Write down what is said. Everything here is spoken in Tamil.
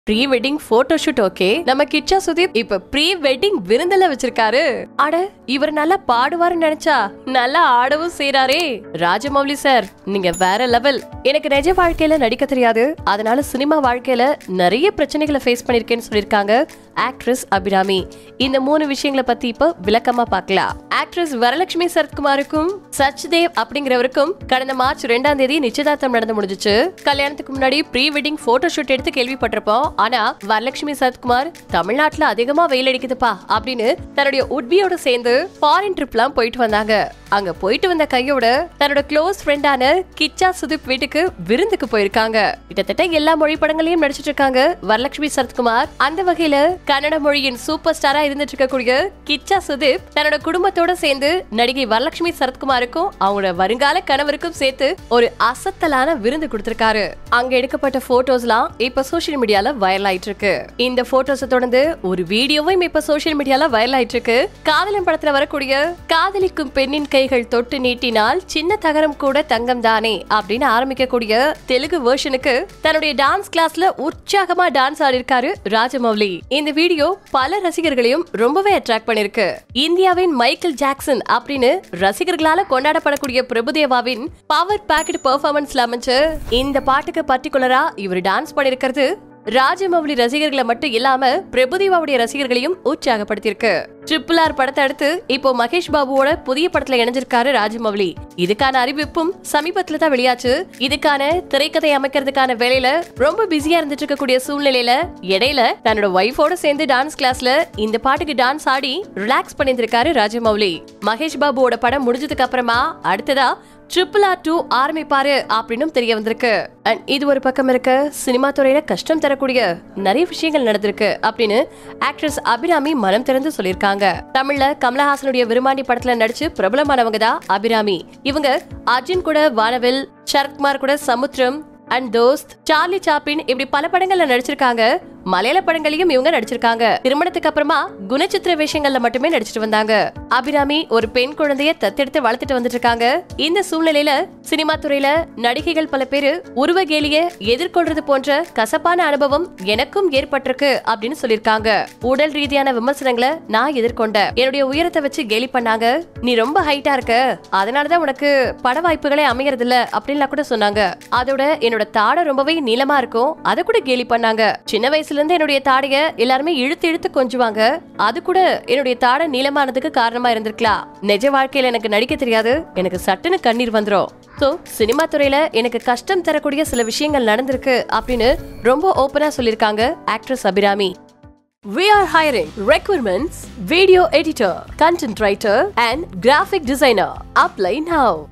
Pre wedding photo shoot okay நம்ம கிச்சா சுதீப் இப்ப ப்ரீ வெட்டிங் விருந்தல வச்சிருக்காரு அட இவர் நல்லா பாடுவாருன்னு நினைச்சா நல்லா ஆடவும் செய்றாரே ராஜமௌலி சார் நீங்க வேற லெவல் எனக்கு நிஜ வாழ்க்கையில நடிக்க தெரியாது அதனால சினிமா வாழ்க்கையில நிறைய பிரச்சனைகளை ஃபேஸ் பண்ணிருக்கேன்னு சொல்லிருக்காங்க ஆக்ட்ரஸ் அபிராமி இந்த மூணு விஷயங்களை பத்தி இப்ப விளக்கமா பார்க்கலாம் ஆக்ட்ரஸ் வரலட்சுமி சரத்குமாருக்கும் சச்தேவ் அப்படிங்கிறவருக்கும் கடந்த மார்ச் ரெண்டாம் தேதி நிச்சயதார்த்தம் நடந்து முடிஞ்சுச்சு கல்யாணத்துக்கு முன்னாடி ப்ரீ வெட்டிங் போட்டோ ஷூட் எடுத்து கேள்விப்பட்டிருப்போம் ஆனா வரலட்சுமி சரத்குமார் தமிழ்நாட்டுல அதிகமா வெயில் அடிக்குதுப்பா அப்படின்னு தன்னுடைய உட்பியோட சேர்ந்து ஃபாரின் ட்ரிப்லாம் போயிட்டு வந்தாங்க அங்க போயிட்டு வந்த கையோட தன்னோட க்ளோஸ் ஃப்ரெண்டான கிச்சா சுதீப் வீட்டுக்கு விருந்துக்கு போயிருக்காங்க கிட்டத்தட்ட எல்லா மொழி படங்களையும் நடிச்சிட்டு இருக்காங்க வரலட்சுமி சரத்குமார் அந்த வகையில கன்னட மொழியின் சூப்பர் ஸ்டாரா இருந்துட்டு இருக்கக்கூடிய கிச்சா சுதீப் தன்னோட குடும்பத்தோட சேர்ந்து நடிகை வரலட்சுமி சரத்குமாருக்கும் அவங்களோட வருங்கால கணவருக்கும் சேர்த்து ஒரு அசத்தலான விருந்து கொடுத்திருக்காரு அங்க எடுக்கப்பட்ட போட்டோஸ்லாம் இப்ப சோஷியல் மீடியால வைரல் ஆயிட்டு இருக்கு இந்த போட்டோஸை தொடர்ந்து ஒரு வீடியோவும் இப்ப சோஷியல் மீடியால வைரல் ஆயிட்டு இருக்கு காதலன் படத்துல வரக்கூடிய காதலிக்கும் பெண்ணின் கைகள் தொட்டு நீட்டினால் சின்ன தகரம் கூட தங்கம் தானே அப்படின்னு ஆரம்பிக்கக்கூடிய தெலுங்கு வெர்ஷனுக்கு தன்னுடைய டான்ஸ் கிளாஸ்ல உற்சாகமா டான்ஸ் ஆடிருக்காரு ராஜமௌலி இந்த வீடியோ பல ரசிகர்களையும் ரொம்பவே அட்ராக்ட் பண்ணிருக்கு இந்தியாவின் மைக்கேல் ஜாக்சன் அப்படின்னு ரசிகர்களால கொண்டாடப்படக்கூடிய பிரபுதேவாவின் பவர் பேக்கெட் பெர்ஃபார்மன்ஸ்ல அமைஞ்ச இந்த பாட்டுக்கு பர்டிகுலரா இவர் டான்ஸ் பண்ணிருக்கிறது ராஜமௌலி ரசிகர்களை மட்டும் இல்லாம பிரபுதேவாவுடைய ரசிகர்களையும் உற்சாகப்படுத்தியிருக்கு ட்ரிபிள் ஆர் படத்தை அடுத்து இப்போ மகேஷ் பாபுவோட புதிய படத்துல இணைஞ்சிருக்காரு ராஜமௌலி இதுக்கான அறிவிப்பும் சமீபத்துல தான் வெளியாச்சு இதுக்கான திரைக்கதை அமைக்கிறதுக்கான வேலையில ரொம்ப பிஸியா இருந்துட்டு இருக்கக்கூடிய சூழ்நிலையில இடையில தன்னோட ஒய்ஃபோட சேர்ந்து டான்ஸ் கிளாஸ்ல இந்த பாட்டுக்கு டான்ஸ் ஆடி ரிலாக்ஸ் பண்ணியிருந்திருக்காரு ராஜமௌலி மகேஷ் பாபுவோட படம் முடிஞ்சதுக்கு அப்புறமா அடுத்ததா ட்ரிபிள் ஆர் டூ ஆரம்பிப்பாரு அப்படின்னு தெரிய வந்திருக்கு அண்ட் இது ஒரு பக்கம் இருக்க சினிமா துறையில கஷ்டம் தரக்கூடிய நிறைய விஷயங்கள் நடந்திருக்கு அப்படின்னு ஆக்ட்ரஸ் அபிராமி மனம் திறந்து சொல்லியிருக்காங்க தமிழ்ல கமலஹாசனுடைய விருமாண்டி படத்துல நடிச்சு பிரபலமானவங்க தான் அபிராமி இவங்க அர்ஜுன் கூட வானவில் சரத்குமார் கூட சமுத்திரம் அண்ட் தோஸ்த் சார்லி சாப்பின் இப்படி பல படங்கள்ல நடிச்சிருக்காங்க மலையாள படங்களையும் இவங்க நடிச்சிருக்காங்க திருமணத்துக்கு அப்புறமா குணச்சித்திர வேஷங்கள்ல மட்டுமே நடிச்சிட்டு வந்தாங்க அபிராமி ஒரு பெண் குழந்தைய தத்தெடுத்து வளர்த்துட்டு வந்துட்டு இருக்காங்க இந்த சூழ்நிலையில சினிமா துறையில நடிகைகள் பல பேரு உருவகேலிய எதிர்கொள்றது போன்ற கசப்பான அனுபவம் எனக்கும் ஏற்பட்டிருக்கு அப்படின்னு சொல்லிருக்காங்க உடல் ரீதியான விமர்சனங்களை நான் எதிர்கொண்டேன் என்னுடைய உயரத்தை வச்சு கேலி பண்ணாங்க நீ ரொம்ப ஹைட்டா இருக்க அதனாலதான் உனக்கு பட வாய்ப்புகளே அமையறது இல்ல அப்படின்லாம் கூட சொன்னாங்க அதோட என்னோட தாடை ரொம்பவே நீளமா இருக்கும் அதை கூட கேலி பண்ணாங்க சின்ன வயசுல இருந்து என்னுடைய தாடைய எல்லாருமே இழுத்து இழுத்து கொஞ்சுவாங்க அது கூட என்னுடைய தாடை நீளமானதுக்கு காரணமா இருந்திருக்கலாம் நிஜ வாழ்க்கையில எனக்கு நடிக்க தெரியாது எனக்கு சட்டுன்னு கண்ணீர் வந்துரும் சோ சினிமா துறையில எனக்கு கஷ்டம் தரக்கூடிய சில விஷயங்கள் நடந்திருக்கு அப்படின்னு ரொம்ப ஓப்பனா சொல்லிருக்காங்க actress Abhirami We are hiring requirements video editor, content writer, and graphic designer. Apply now.